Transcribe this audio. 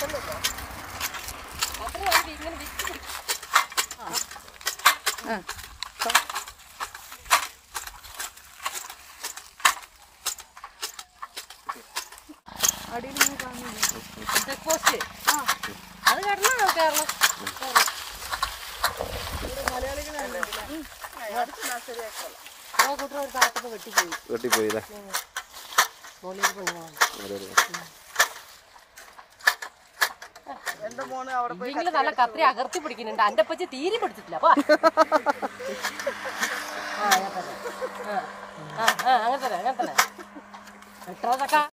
ഇങ്ങനെ വിറ്റ് പിടിക്കും. ചെക്ക് പോസ്റ്റ് അത് കാരണം കേരളം ആ കൂട്ടർ ഒരു ഭാഗത്തൊക്കെ വെട്ടിപ്പോയി വെട്ടിപ്പോയില്ലേ മോളിൽ പെണ്ണുങ്ങളാണ് അതെ അതെ എന്റെ മോന് അവിടെ പോയി ഇല്ലെങ്കിലും നല്ല കത്രി അകർത്തി പിടിക്കുന്നുണ്ട് അന്റെ പറ്റി തീരെ പിടിച്ചിട്ടില്ല അപ്പൊ ആ അങ്ങനെ തന്നെ ആ ആ അങ്ങനെ തന്നെ അങ്ങനെ തന്നെ എത്ര ചക്ക